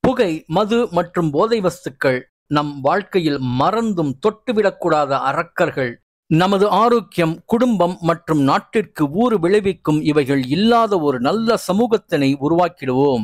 புகை மது மற்றும் போதை வஸ்துக்கள் நம் வாழ்க்கையில் மறந்தும் தொட்டுவிடக்கூடாத அரக்கர்கள் நமது ஆரோக்கியம் குடும்பம் மற்றும் நாட்டிற்கு ஊறு விளைவிக்கும் இவைகள் இல்லாத ஒரு நல்ல சமூகத்தினை உருவாக்கிடுவோம்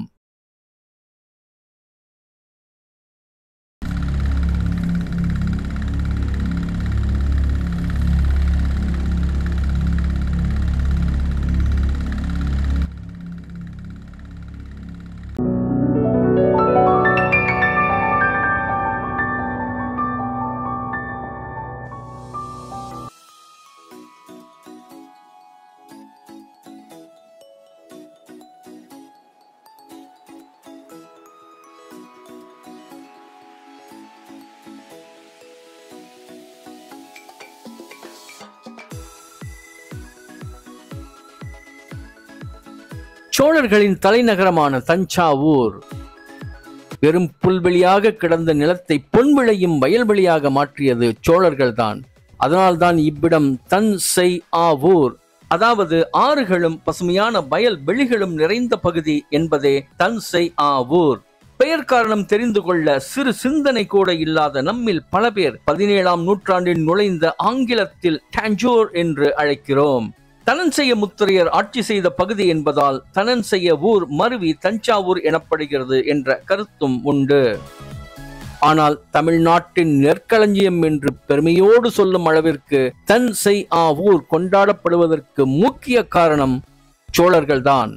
சோழர்களின் தலைநகரமான தஞ்சாவூர் வெறும் புல்வெளியாக கிடந்த நிலத்தை பொன் விளையும் வயல்வெளியாக மாற்றியது சோழர்கள்தான் அதனால்தான் இவ்விடம் தன் செய் ஆவூர் அதாவது ஆறுகளும் பசுமையான வயல் வெளிகளும் நிறைந்த பகுதி என்பதே தன் செய் ஆவூர் பெயர் காரணம் தெரிந்து கொள்ள சிறு சிந்தனை கூட இல்லாத நம்மில் பல பேர் பதினேழாம் நூற்றாண்டில் நுழைந்த ஆங்கிலத்தில் டாஞ்சோர் என்று அழைக்கிறோம் தனன்செய்ய முத்திரையர் ஆட்சி செய்த பகுதி என்பதால் தனன்செய்ய ஊர் மருவி தஞ்சாவூர் எனப்படுகிறது என்ற கருத்தும் உண்டு ஆனால் தமிழ்நாட்டின் நெற்களஞ்சியம் என்று பெருமையோடு சொல்லும் அளவிற்கு தன் செய் ஆ ஊர் கொண்டாடப்படுவதற்கு முக்கிய காரணம் சோழர்கள்தான்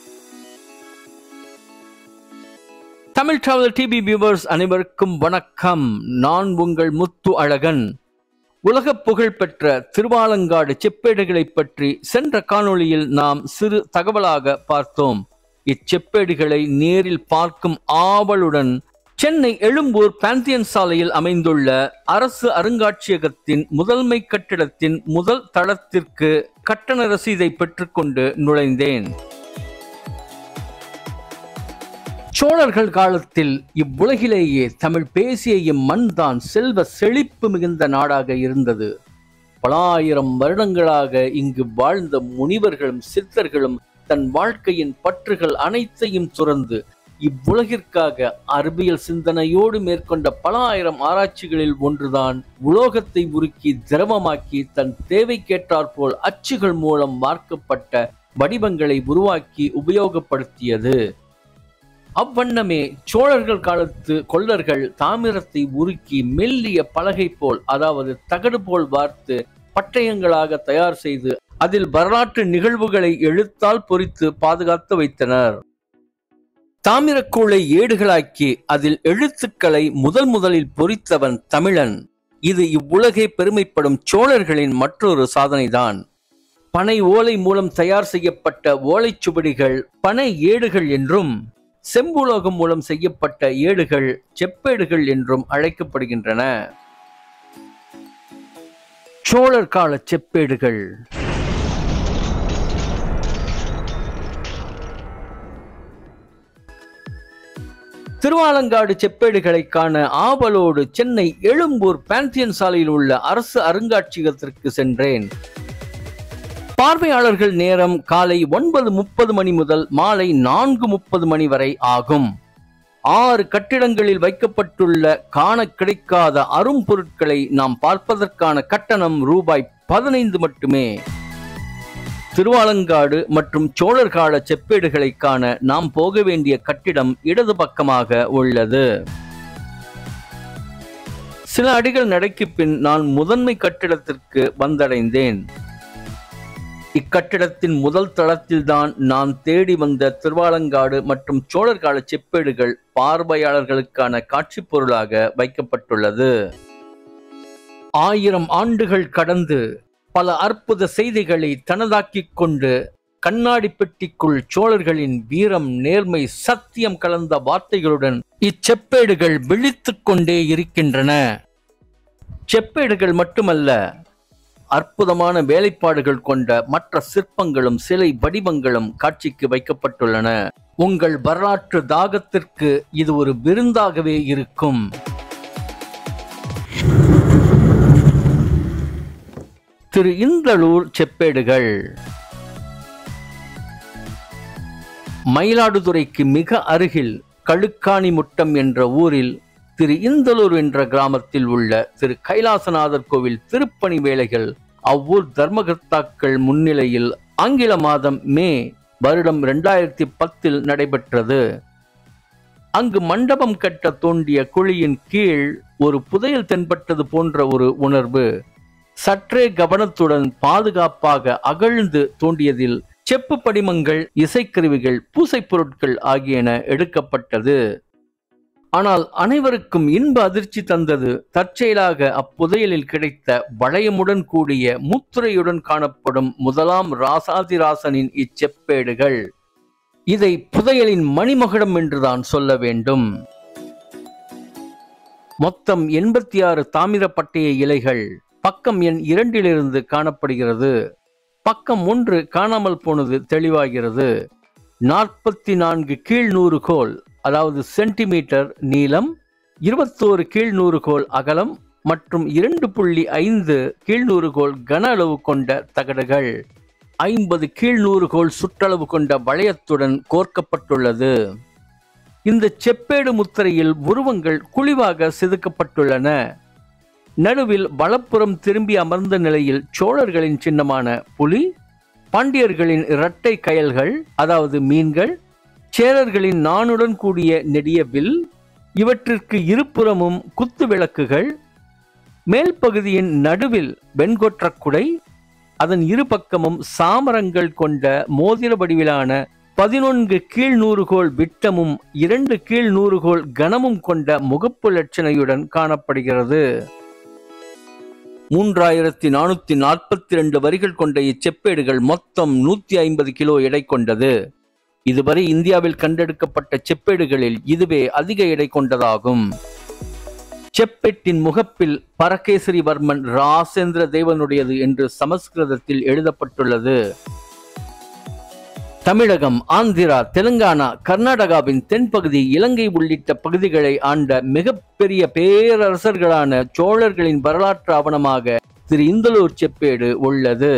தமிழ் டிராவல் டிவி வியூவர்ஸ் அனைவருக்கும் வணக்கம் நான் உங்கள் முத்து அழகன் உலக புகழ் பெற்ற திருவாலங்காடு செப்பேடுகளை பற்றி சென்ற காணொளியில் நாம் சிறு தகவலாக பார்த்தோம் இச்செப்பேடுகளை நேரில் பார்க்கும் ஆவலுடன் சென்னை எழும்பூர் பாந்தியன் சாலையில் அமைந்துள்ள அரசு அருங்காட்சியகத்தின் முதன்மை கட்டிடத்தின் முதல் தளத்திற்கு கட்டண ரசீதை பெற்றுக்கொண்டு நுழைந்தேன் சோழர்கள் காலத்தில் இவ்வுலகிலேயே தமிழ் பேசிய இம்மண் தான் செல்வ செழிப்பு மிகுந்த நாடாக இருந்தது பல ஆயிரம் வருடங்களாக இங்கு வாழ்ந்த முனிவர்களும் சித்தர்களும் தன் வாழ்க்கையின் பற்றுகள் அனைத்தையும் துறந்து இவ்வுலகிற்காக அறிவியல் சிந்தனையோடு மேற்கொண்ட பல ஆயிரம் ஆராய்ச்சிகளில் ஒன்றுதான் உலோகத்தை உருக்கி திரவமாக்கி தன் தேவைக்கேற்றாற்போல் அச்சுகள் மூலம் மார்க்கப்பட்ட வடிவங்களை உருவாக்கி உபயோகப்படுத்தியது அவ்வண்ணமே சோழர்கள் காலத்து கொள்ளர்கள் தாமிரத்தை உருக்கி மெல்லிய பலகை போல் அதாவது தகடு போல் வார்த்து பட்டயங்களாக தயார் செய்து அதில் வரலாற்று நிகழ்வுகளை எழுத்தால் பொறித்து பாதுகாத்து வைத்தனர் தாமிரக்கூளை ஏடுகளாக்கி அதில் எழுத்துக்களை முதல் முதலில் பொறித்தவன் தமிழன் இது இவ்வுலகே பெருமைப்படும் சோழர்களின் மற்றொரு சாதனைதான் பனை ஓலை மூலம் தயார் செய்யப்பட்ட ஓலைச்சுவடிகள் பனை ஏடுகள் என்றும் செம்புலோகம் மூலம் செய்யப்பட்ட ஏடுகள் செப்பேடுகள் என்றும் அழைக்கப்படுகின்றன சோழர் கால செப்பேடுகள் திருவாலங்காடு செப்பேடுகளை காண ஆவலோடு சென்னை எழும்பூர் பாந்தியன் சாலையில் உள்ள அரசு அருங்காட்சியகத்திற்கு சென்றேன் பார்வையாளர்கள் நேரம் காலை ஒன்பது முப்பது மணி முதல் மாலை நான்கு முப்பது மணி வரை ஆகும் ஆறு கட்டிடங்களில் வைக்கப்பட்டுள்ள காண கிடைக்காத அரும்பொருட்களை நாம் பார்ப்பதற்கான கட்டணம் ரூபாய் பதினைந்து மட்டுமே திருவாலங்காடு மற்றும் சோழர் கால செப்பேடுகளை காண நாம் போக வேண்டிய கட்டிடம் இடது பக்கமாக உள்ளது சில அடிகள் நடைக்கு பின் நான் முதன்மை கட்டிடத்திற்கு வந்தடைந்தேன் இக்கட்டிடத்தின் முதல் தளத்தில்தான் நான் தேடி வந்த திருவாலங்காடு மற்றும் சோழர் கால செப்பேடுகள் பார்வையாளர்களுக்கான காட்சி பொருளாக வைக்கப்பட்டுள்ளது ஆயிரம் ஆண்டுகள் கடந்து பல அற்புத செய்திகளை தனதாக்கிக் கொண்டு கண்ணாடி பெட்டிக்குள் சோழர்களின் வீரம் நேர்மை சத்தியம் கலந்த வார்த்தைகளுடன் இச்செப்பேடுகள் விழித்துக் கொண்டே இருக்கின்றன செப்பேடுகள் மட்டுமல்ல அற்புதமான வேலைப்பாடுகள் கொண்ட மற்ற சிற்பங்களும் சிலை வடிவங்களும் காட்சிக்கு வைக்கப்பட்டுள்ளன உங்கள் வரலாற்று தாகத்திற்கு இது ஒரு விருந்தாகவே இருக்கும் திரு இந்தளூர் செப்பேடுகள் மயிலாடுதுறைக்கு மிக அருகில் கழுக்காணி முட்டம் என்ற ஊரில் திரு இந்தலூர் என்ற கிராமத்தில் உள்ள திரு கைலாசநாதர் கோவில் திருப்பணி வேலைகள் அவ்வூர் தர்மகர்த்தாக்கள் முன்னிலையில் ஆங்கில மாதம் மே வருடம் இரண்டாயிரத்தி பத்தில் நடைபெற்றது அங்கு மண்டபம் கட்ட தோண்டிய குழியின் கீழ் ஒரு புதையல் தென்பட்டது போன்ற ஒரு உணர்வு சற்றே கவனத்துடன் பாதுகாப்பாக அகழ்ந்து தோண்டியதில் செப்பு படிமங்கள் இசைக்கருவிகள் பூசைப் பொருட்கள் ஆகியன எடுக்கப்பட்டது ஆனால் அனைவருக்கும் இன்ப அதிர்ச்சி தந்தது தற்செயலாக அப்புதையலில் கிடைத்த வளையமுடன் கூடிய முத்திரையுடன் காணப்படும் முதலாம் ராசாதிராசனின் இச்செப்பேடுகள் இதை புதையலின் மணிமகுடம் என்றுதான் சொல்ல வேண்டும் மொத்தம் எண்பத்தி ஆறு தாமிரப்பட்டைய இலைகள் பக்கம் எண் இரண்டிலிருந்து காணப்படுகிறது பக்கம் ஒன்று காணாமல் போனது தெளிவாகிறது நாற்பத்தி நான்கு கீழ் நூறுகோல் அதாவது சென்டிமீட்டர் நீளம் இருபத்தோரு கீழ் நூறுகோல் அகலம் மற்றும் இரண்டு புள்ளி ஐந்து கீழ் நூறுகோல் கன அளவு கொண்ட தகடுகள் ஐம்பது கீழ் நூறுகோல் சுற்றளவு கொண்ட வளையத்துடன் கோர்க்கப்பட்டுள்ளது இந்த செப்பேடு முத்திரையில் உருவங்கள் குழிவாக செதுக்கப்பட்டுள்ளன நடுவில் வலப்புறம் திரும்பி அமர்ந்த நிலையில் சோழர்களின் சின்னமான புலி பாண்டியர்களின் இரட்டை கயல்கள் அதாவது மீன்கள் சேரர்களின் நாணுடன் கூடிய நெடிய வில் இவற்றிற்கு இருபுறமும் குத்து விளக்குகள் மேல் பகுதியின் நடுவில் வெண்கொற்ற குடை அதன் இரு பக்கமும் சாமரங்கள் கொண்ட மோதிர வடிவிலான பதினொன்று கீழ் நூறுகோல் விட்டமும் இரண்டு கீழ் நூறுகோல் கனமும் கொண்ட முகப்பு லட்சணையுடன் காணப்படுகிறது மூன்றாயிரத்தி நானூத்தி நாற்பத்தி ரெண்டு வரிகள் கொண்ட இச்செப்பேடுகள் மொத்தம் நூத்தி ஐம்பது கிலோ எடை கொண்டது இதுவரை இந்தியாவில் கண்டெடுக்கப்பட்ட செப்பேடுகளில் இதுவே அதிக எடை கொண்டதாகும் செப்பேட்டின் முகப்பில் பரகேசரிவர்மன் ராசேந்திர தேவனுடையது என்று சமஸ்கிருதத்தில் எழுதப்பட்டுள்ளது தமிழகம் ஆந்திரா தெலுங்கானா கர்நாடகாவின் தென்பகுதி இலங்கை உள்ளிட்ட பகுதிகளை ஆண்ட மிகப்பெரிய பேரரசர்களான சோழர்களின் வரலாற்று ஆவணமாக திரு இந்தலூர் செப்பேடு உள்ளது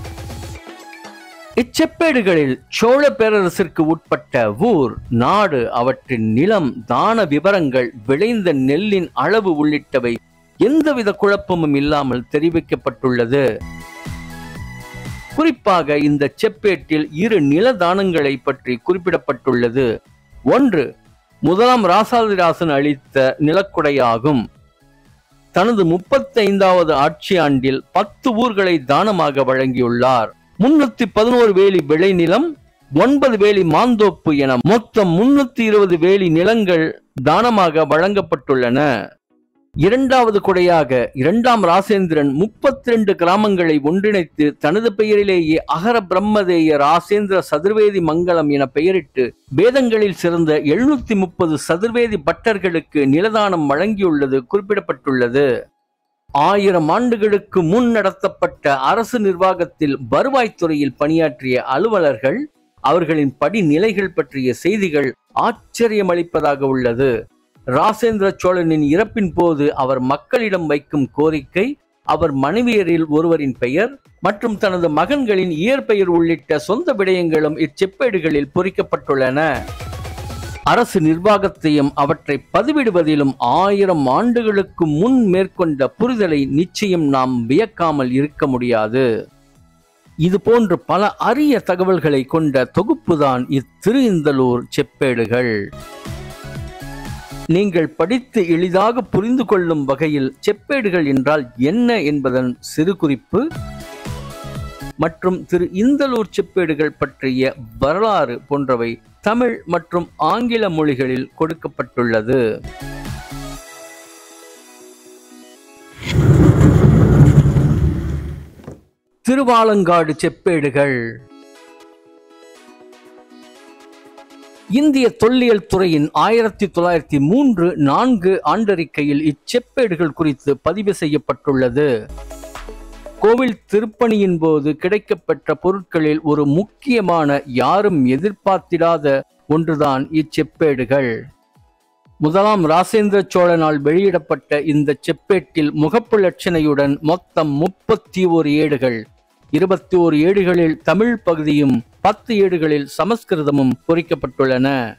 இச்செப்பேடுகளில் சோழ பேரரசிற்கு உட்பட்ட ஊர் நாடு அவற்றின் நிலம் தான விவரங்கள் விளைந்த நெல்லின் அளவு உள்ளிட்டவை எந்தவித குழப்பமும் இல்லாமல் தெரிவிக்கப்பட்டுள்ளது குறிப்பாக இந்த செப்பேட்டில் இரு நிலதானங்களை பற்றி குறிப்பிடப்பட்டுள்ளது ஒன்று முதலாம் ராசாதிராசன் அளித்த நிலக்குடையாகும் தனது முப்பத்தைந்தாவது ஆட்சி ஆண்டில் பத்து ஊர்களை தானமாக வழங்கியுள்ளார் முன்னூத்தி பதினோரு வேலி விளைநிலம் ஒன்பது வேலி மாந்தோப்பு என மொத்தம் முன்னூத்தி இருபது வேலி நிலங்கள் தானமாக வழங்கப்பட்டுள்ளன இரண்டாவது கொடையாக இரண்டாம் ராசேந்திரன் முப்பத்தி ரெண்டு கிராமங்களை ஒன்றிணைத்து தனது பெயரிலேயே அகர பிரம்மதேய ராசேந்திர சதுர்வேதி மங்கலம் என பெயரிட்டு வேதங்களில் சிறந்த எழுநூத்தி முப்பது சதுர்வேதி பட்டர்களுக்கு நிலதானம் வழங்கியுள்ளது குறிப்பிடப்பட்டுள்ளது ஆயிரம் ஆண்டுகளுக்கு முன் நடத்தப்பட்ட அரசு நிர்வாகத்தில் வருவாய்த்துறையில் பணியாற்றிய அலுவலர்கள் அவர்களின் படிநிலைகள் பற்றிய செய்திகள் ஆச்சரியமளிப்பதாக உள்ளது ராசேந்திர சோழனின் இறப்பின் போது அவர் மக்களிடம் வைக்கும் கோரிக்கை அவர் மனைவியரில் ஒருவரின் பெயர் மற்றும் தனது மகன்களின் இயற்பெயர் உள்ளிட்ட சொந்த விடயங்களும் இச்செப்பேடுகளில் பொறிக்கப்பட்டுள்ளன அரசு நிர்வாகத்தையும் அவற்றை பதிவிடுவதிலும் ஆயிரம் ஆண்டுகளுக்கு முன் மேற்கொண்ட புரிதலை நிச்சயம் நாம் வியக்காமல் இருக்க முடியாது இது போன்று பல அரிய தகவல்களை கொண்ட தொகுப்புதான் இத்திரு இந்தலூர் செப்பேடுகள் நீங்கள் படித்து எளிதாக புரிந்து கொள்ளும் வகையில் செப்பேடுகள் என்றால் என்ன என்பதன் சிறு குறிப்பு மற்றும் திரு இந்தலூர் செப்பேடுகள் பற்றிய வரலாறு போன்றவை தமிழ் மற்றும் ஆங்கில மொழிகளில் கொடுக்கப்பட்டுள்ளது திருவாலங்காடு செப்பேடுகள் இந்திய தொல்லியல் துறையின் ஆயிரத்தி தொள்ளாயிரத்தி மூன்று நான்கு ஆண்டறிக்கையில் இச்செப்பேடுகள் குறித்து பதிவு செய்யப்பட்டுள்ளது கோவில் திருப்பணியின் போது கிடைக்கப்பெற்ற பொருட்களில் ஒரு முக்கியமான யாரும் எதிர்பார்த்திடாத ஒன்றுதான் இச்செப்பேடுகள் முதலாம் ராசேந்திர சோழனால் வெளியிடப்பட்ட இந்த செப்பேட்டில் முகப்பு லட்சணையுடன் மொத்தம் முப்பத்தி ஒரு ஏடுகள் இருபத்தி ஓரு ஏடுகளில் தமிழ் பகுதியும் பத்து ஏடுகளில் சமஸ்கிருதமும் பொறிக்கப்பட்டுள்ளன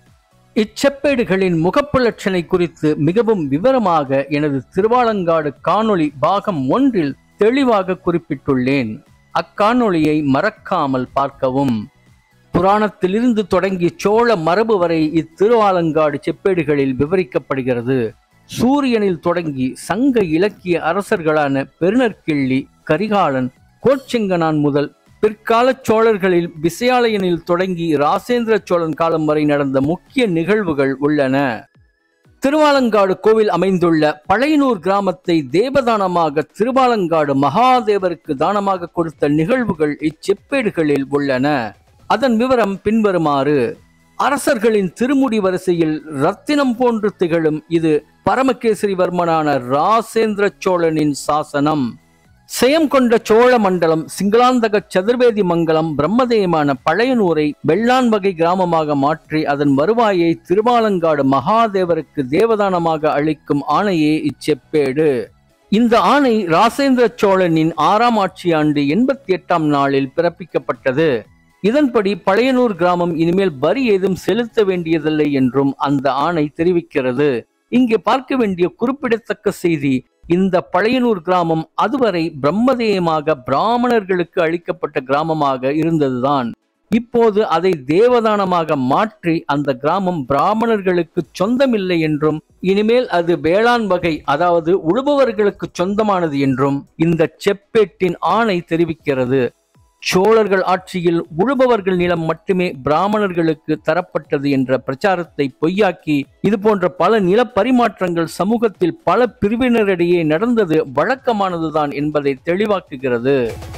இச்செப்பேடுகளின் முகப்பு லட்சணை குறித்து மிகவும் விவரமாக எனது திருவாலங்காடு காணொளி பாகம் ஒன்றில் தெளிவாக குறிப்பிட்டுள்ளேன் அக்காணொளியை மறக்காமல் பார்க்கவும் புராணத்திலிருந்து தொடங்கி சோழ மரபு வரை இத்திருவாலங்காடு செப்பேடுகளில் விவரிக்கப்படுகிறது சூரியனில் தொடங்கி சங்க இலக்கிய அரசர்களான பெருநற்கிள்ளி கரிகாலன் கோச்செங்கனான் முதல் பிற்கால சோழர்களில் விசயாலயனில் தொடங்கி ராசேந்திர சோழன் காலம் வரை நடந்த முக்கிய நிகழ்வுகள் உள்ளன திருவாலங்காடு கோவில் அமைந்துள்ள பழையனூர் கிராமத்தை தேவதானமாக திருவாலங்காடு மகாதேவருக்கு தானமாக கொடுத்த நிகழ்வுகள் இச்செப்பேடுகளில் உள்ளன அதன் விவரம் பின்வருமாறு அரசர்களின் திருமுடி வரிசையில் ரத்தினம் போன்று திகழும் இது பரமகேசரிவர்மனான ராசேந்திர சோழனின் சாசனம் செயம் கொண்ட சோழ மண்டலம் சிங்களாந்தக சதுர்வேதி மங்கலம் பிரம்மதேயமான பழையனூரை வெள்ளான் வகை கிராமமாக மாற்றி அதன் வருவாயை திருவாலங்காடு மகாதேவருக்கு தேவதானமாக அளிக்கும் ஆணையே இச்செப்பேடு இந்த ஆணை ராசேந்திர சோழனின் ஆறாம் ஆட்சி ஆண்டு எண்பத்தி எட்டாம் நாளில் பிறப்பிக்கப்பட்டது இதன்படி பழையனூர் கிராமம் இனிமேல் வரி ஏதும் செலுத்த வேண்டியதில்லை என்றும் அந்த ஆணை தெரிவிக்கிறது இங்கே பார்க்க வேண்டிய குறிப்பிடத்தக்க செய்தி இந்த பழையனூர் கிராமம் அதுவரை பிரம்மதேயமாக பிராமணர்களுக்கு அளிக்கப்பட்ட கிராமமாக இருந்ததுதான் இப்போது அதை தேவதானமாக மாற்றி அந்த கிராமம் பிராமணர்களுக்கு சொந்தமில்லை என்றும் இனிமேல் அது வேளாண் வகை அதாவது உழுபவர்களுக்கு சொந்தமானது என்றும் இந்த செப்பேட்டின் ஆணை தெரிவிக்கிறது சோழர்கள் ஆட்சியில் உழுபவர்கள் நிலம் மட்டுமே பிராமணர்களுக்கு தரப்பட்டது என்ற பிரச்சாரத்தை பொய்யாக்கி இது போன்ற பல நில பரிமாற்றங்கள் சமூகத்தில் பல பிரிவினரிடையே நடந்தது வழக்கமானதுதான் என்பதை தெளிவாக்குகிறது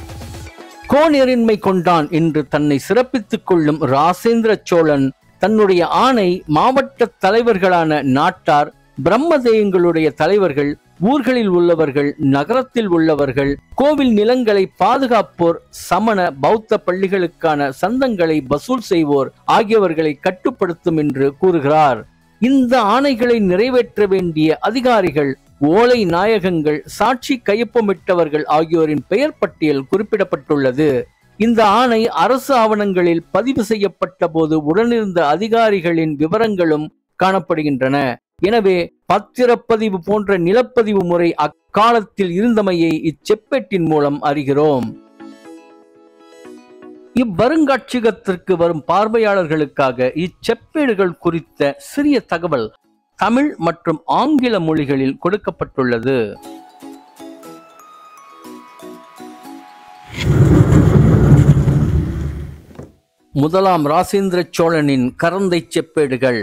கோணெறின்மை கொண்டான் என்று தன்னை சிறப்பித்துக் கொள்ளும் ராசேந்திர சோழன் தன்னுடைய ஆணை மாவட்ட தலைவர்களான நாட்டார் பிரம்மதேயங்களுடைய தலைவர்கள் ஊர்களில் உள்ளவர்கள் நகரத்தில் உள்ளவர்கள் கோவில் நிலங்களை பாதுகாப்போர் சமண பௌத்த பள்ளிகளுக்கான சந்தங்களை வசூல் செய்வோர் ஆகியவர்களை கட்டுப்படுத்தும் என்று கூறுகிறார் இந்த ஆணைகளை நிறைவேற்ற வேண்டிய அதிகாரிகள் ஓலை நாயகங்கள் சாட்சி கையொப்பமிட்டவர்கள் ஆகியோரின் பெயர் பட்டியல் குறிப்பிடப்பட்டுள்ளது இந்த ஆணை அரசு ஆவணங்களில் பதிவு செய்யப்பட்ட போது உடனிருந்த அதிகாரிகளின் விவரங்களும் காணப்படுகின்றன எனவே பத்திரப்பதிவு போன்ற நிலப்பதிவு முறை அக்காலத்தில் இருந்தமையை இச்செப்பேட்டின் மூலம் அறிகிறோம் இவ்வருங்காட்சியகத்திற்கு வரும் பார்வையாளர்களுக்காக இச்செப்பேடுகள் குறித்த சிறிய தகவல் தமிழ் மற்றும் ஆங்கில மொழிகளில் கொடுக்கப்பட்டுள்ளது முதலாம் ராசேந்திர சோழனின் கரந்தை செப்பேடுகள்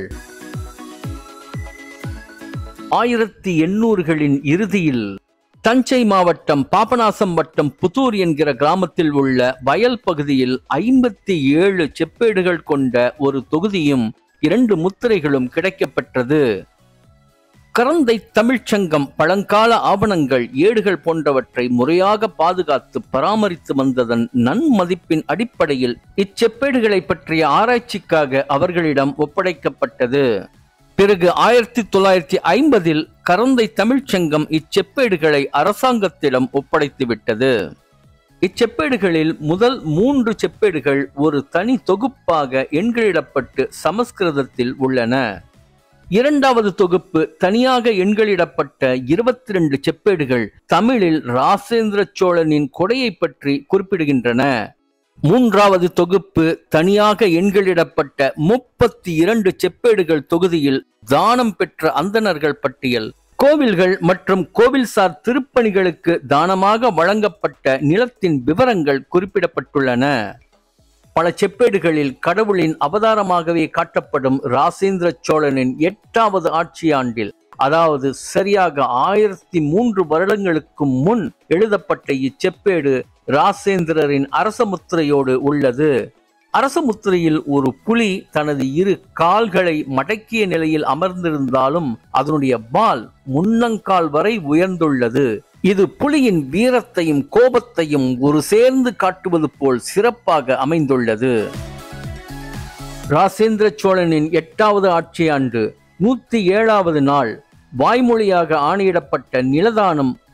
ஆயிரத்தி எண்ணூறுகளின் இறுதியில் தஞ்சை மாவட்டம் பாபநாசம் வட்டம் புதூர் என்கிற கிராமத்தில் உள்ள வயல் பகுதியில் ஐம்பத்தி ஏழு செப்பேடுகள் கொண்ட ஒரு தொகுதியும் இரண்டு முத்திரைகளும் கிடைக்கப்பெற்றது கரந்தை தமிழ்ச்சங்கம் பழங்கால ஆவணங்கள் ஏடுகள் போன்றவற்றை முறையாக பாதுகாத்து பராமரித்து வந்ததன் நன்மதிப்பின் அடிப்படையில் இச்செப்பேடுகளை பற்றிய ஆராய்ச்சிக்காக அவர்களிடம் ஒப்படைக்கப்பட்டது பிறகு ஆயிரத்தி தொள்ளாயிரத்தி ஐம்பதில் கரந்தை தமிழ்ச்சங்கம் இச்செப்பேடுகளை அரசாங்கத்திடம் ஒப்படைத்துவிட்டது இச்செப்பேடுகளில் முதல் மூன்று செப்பேடுகள் ஒரு தனி தொகுப்பாக எண்களிடப்பட்டு சமஸ்கிருதத்தில் உள்ளன இரண்டாவது தொகுப்பு தனியாக எண்களிடப்பட்ட இருபத்தி ரெண்டு செப்பேடுகள் தமிழில் ராசேந்திர சோழனின் கொடையை பற்றி குறிப்பிடுகின்றன மூன்றாவது தொகுப்பு தனியாக எண்களிடப்பட்ட முப்பத்தி இரண்டு செப்பேடுகள் தொகுதியில் தானம் பெற்ற அந்தணர்கள் பட்டியல் கோவில்கள் மற்றும் கோவில்சார் திருப்பணிகளுக்கு தானமாக வழங்கப்பட்ட நிலத்தின் விவரங்கள் குறிப்பிடப்பட்டுள்ளன பல செப்பேடுகளில் கடவுளின் அவதாரமாகவே காட்டப்படும் ராசேந்திர சோழனின் எட்டாவது ஆட்சியாண்டில் அதாவது சரியாக ஆயிரத்தி மூன்று வருடங்களுக்கு முன் எழுதப்பட்ட இச்செப்பேடு ராசேந்திரரின் அரசமுத்திரையோடு உள்ளது அரசமுத்திரையில் ஒரு புலி தனது இரு கால்களை மடக்கிய நிலையில் அமர்ந்திருந்தாலும் அதனுடைய வால் முன்னங்கால் வரை உயர்ந்துள்ளது இது புலியின் வீரத்தையும் கோபத்தையும் ஒரு சேர்ந்து காட்டுவது போல் சிறப்பாக அமைந்துள்ளது ராசேந்திர சோழனின் எட்டாவது ஆட்சி ஆண்டு நூத்தி ஏழாவது நாள் வாய்மொழியாக ஆணையிடப்பட்ட நிலதானம்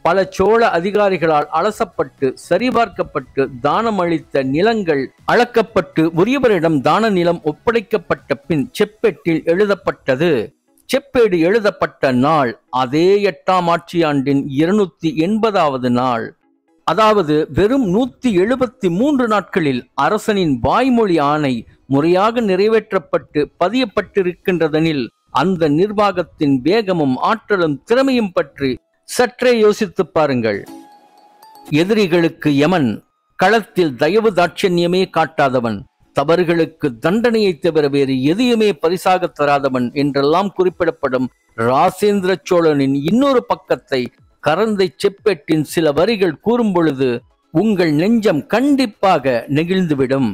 பல சோழ அதிகாரிகளால் அலசப்பட்டு சரிபார்க்கப்பட்டு தானம் அளித்த நிலங்கள் அளக்கப்பட்டு உரியவரிடம் தான நிலம் ஒப்படைக்கப்பட்ட பின் செப்பேட்டில் எழுதப்பட்டது செப்பேடு எழுதப்பட்ட நாள் அதே எட்டாம் ஆட்சியாண்டின் இருநூத்தி எண்பதாவது நாள் அதாவது வெறும் நூத்தி எழுபத்தி மூன்று நாட்களில் அரசனின் வாய்மொழி ஆணை முறையாக நிறைவேற்றப்பட்டு பதியப்பட்டிருக்கின்றதெனில் அந்த நிர்வாகத்தின் வேகமும் ஆற்றலும் திறமையும் பற்றி சற்றே யோசித்துப் பாருங்கள் எதிரிகளுக்கு யமன் களத்தில் தயவு தாட்சண்யமே காட்டாதவன் தவறுகளுக்கு தண்டனையை தவிர வேறு எதையுமே பரிசாக தராதவன் என்றெல்லாம் குறிப்பிடப்படும் ராசேந்திர சோழனின் இன்னொரு பக்கத்தை கரந்தை செப்பேட்டின் சில வரிகள் கூறும் பொழுது உங்கள் நெஞ்சம் கண்டிப்பாக நெகிழ்ந்துவிடும்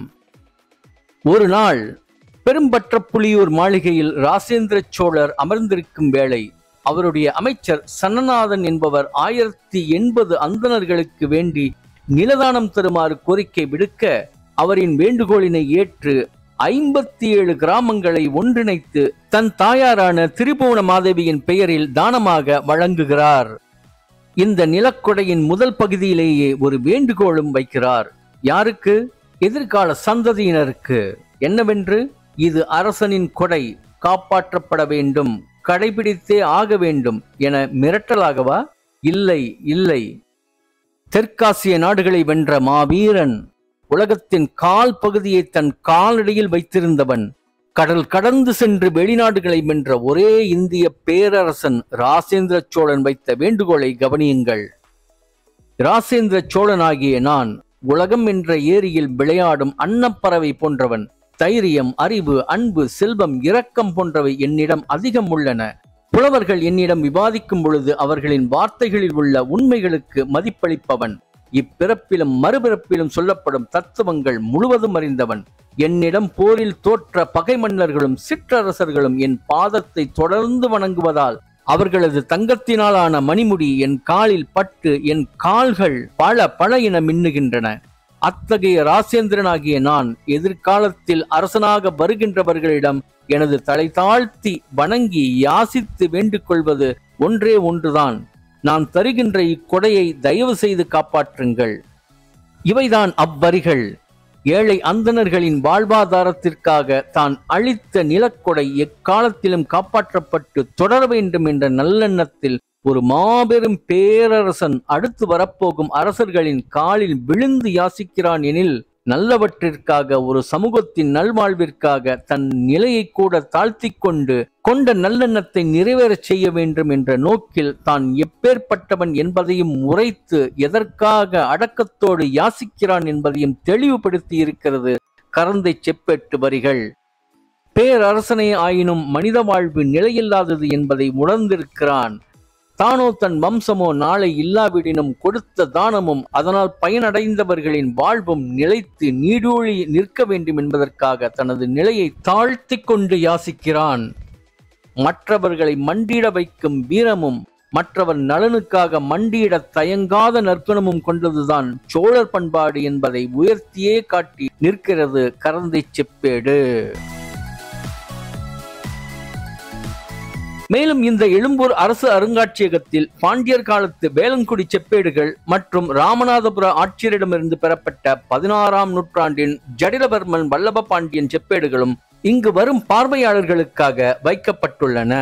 ஒரு நாள் பெரும்பற்ற புலியூர் மாளிகையில் ராசேந்திர சோழர் அமர்ந்திருக்கும் வேளை அவருடைய அமைச்சர் சன்னநாதன் என்பவர் ஆயிரத்தி எண்பது அந்தணர்களுக்கு வேண்டி நிலதானம் தருமாறு கோரிக்கை விடுக்க அவரின் வேண்டுகோளினை ஏற்று ஐம்பத்தி ஏழு கிராமங்களை ஒன்றிணைத்து தன் தாயாரான திரிபுவன மாதேவியின் பெயரில் தானமாக வழங்குகிறார் இந்த நிலக்கொடையின் முதல் பகுதியிலேயே ஒரு வேண்டுகோளும் வைக்கிறார் யாருக்கு எதிர்கால சந்ததியினருக்கு என்னவென்று இது அரசனின் கொடை காப்பாற்றப்பட வேண்டும் கடைபிடித்தே ஆக வேண்டும் என மிரட்டலாகவா இல்லை இல்லை தெற்காசிய நாடுகளை வென்ற மாவீரன் உலகத்தின் கால் பகுதியை தன் காலடியில் வைத்திருந்தவன் கடல் கடந்து சென்று வெளிநாடுகளை வென்ற ஒரே இந்திய பேரரசன் ராசேந்திர சோழன் வைத்த வேண்டுகோளை கவனியுங்கள் ராசேந்திர சோழனாகிய நான் உலகம் என்ற ஏரியில் விளையாடும் அன்னப்பறவை போன்றவன் தைரியம் அறிவு அன்பு செல்வம் இரக்கம் போன்றவை என்னிடம் அதிகம் உள்ளன புலவர்கள் என்னிடம் விவாதிக்கும் பொழுது அவர்களின் வார்த்தைகளில் உள்ள உண்மைகளுக்கு மதிப்பளிப்பவன் இப்பிறப்பிலும் மறுபிறப்பிலும் சொல்லப்படும் தத்துவங்கள் முழுவதும் அறிந்தவன் என்னிடம் போரில் தோற்ற பகை மன்னர்களும் சிற்றரசர்களும் என் பாதத்தை தொடர்ந்து வணங்குவதால் அவர்களது தங்கத்தினாலான மணிமுடி என் காலில் பட்டு என் கால்கள் பல பல என மின்னுகின்றன அத்தகைய ராசேந்திரனாகிய நான் எதிர்காலத்தில் அரசனாக வருகின்றவர்களிடம் எனது தலை தாழ்த்தி வணங்கி யாசித்து வேண்டிக் கொள்வது ஒன்றே ஒன்றுதான் நான் தருகின்ற இக்கொடையை தயவு செய்து காப்பாற்றுங்கள் இவைதான் அவ்வரிகள் ஏழை அந்தணர்களின் வாழ்வாதாரத்திற்காக தான் அளித்த நிலக்கொடை எக்காலத்திலும் காப்பாற்றப்பட்டு தொடர வேண்டும் என்ற நல்லெண்ணத்தில் ஒரு மாபெரும் பேரரசன் அடுத்து வரப்போகும் அரசர்களின் காலில் விழுந்து யாசிக்கிறான் எனில் நல்லவற்றிற்காக ஒரு சமூகத்தின் நல்வாழ்விற்காக தன் நிலையை கூட தாழ்த்திக் கொண்டு கொண்ட நல்லெண்ணத்தை நிறைவேறச் செய்ய வேண்டும் என்ற நோக்கில் தான் எப்பேற்பட்டவன் என்பதையும் உரைத்து எதற்காக அடக்கத்தோடு யாசிக்கிறான் என்பதையும் தெளிவுபடுத்தி இருக்கிறது கரந்தை செப்பேட்டு வரிகள் பேரரசனே ஆயினும் மனித வாழ்வு நிலையில்லாதது என்பதை உணர்ந்திருக்கிறான் தானோ தன் வம்சமோ நாளை இல்லாவிடினும் கொடுத்த தானமும் அதனால் பயனடைந்தவர்களின் வாழ்வும் நிலைத்து நீடூழி நிற்க வேண்டும் என்பதற்காக தனது நிலையை தாழ்த்தி கொண்டு யாசிக்கிறான் மற்றவர்களை மண்டியிட வைக்கும் வீரமும் மற்றவர் நலனுக்காக மண்டியிட தயங்காத நற்குணமும் கொண்டதுதான் சோழர் பண்பாடு என்பதை உயர்த்தியே காட்டி நிற்கிறது கரந்தை செப்பேடு மேலும் இந்த எழும்பூர் அரசு அருங்காட்சியகத்தில் பாண்டியர் காலத்து வேலங்குடி செப்பேடுகள் மற்றும் ராமநாதபுர ஆட்சியரிடமிருந்து பெறப்பட்ட பதினாறாம் நூற்றாண்டின் ஜடிலவர்மன் வல்லப பாண்டியன் செப்பேடுகளும் இங்கு வரும் பார்வையாளர்களுக்காக வைக்கப்பட்டுள்ளன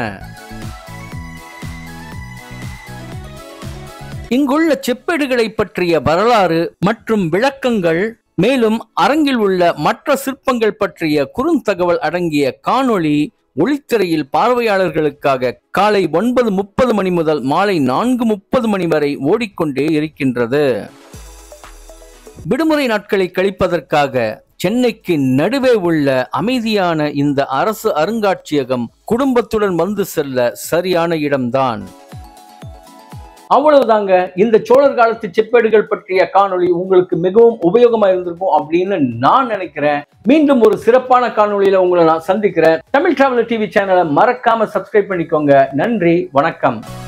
இங்குள்ள செப்பேடுகளை பற்றிய வரலாறு மற்றும் விளக்கங்கள் மேலும் அரங்கில் உள்ள மற்ற சிற்பங்கள் பற்றிய குறுந்தகவல் அடங்கிய காணொளி ஒளித்திரையில் பார்வையாளர்களுக்காக காலை ஒன்பது முப்பது மணி முதல் மாலை நான்கு முப்பது மணி வரை ஓடிக்கொண்டே இருக்கின்றது விடுமுறை நாட்களை கழிப்பதற்காக சென்னைக்கு நடுவே உள்ள அமைதியான இந்த அரசு அருங்காட்சியகம் குடும்பத்துடன் வந்து செல்ல சரியான இடம்தான் அவ்வளவுதாங்க இந்த சோழர் காலத்து செப்பேடுகள் பற்றிய காணொளி உங்களுக்கு மிகவும் உபயோகமா இருந்திருக்கும் அப்படின்னு நான் நினைக்கிறேன் மீண்டும் ஒரு சிறப்பான காணொளியில உங்களை நான் சந்திக்கிறேன் தமிழ் டிராவலர் டிவி சேனலை மறக்காம சப்ஸ்கிரைப் பண்ணிக்கோங்க நன்றி வணக்கம்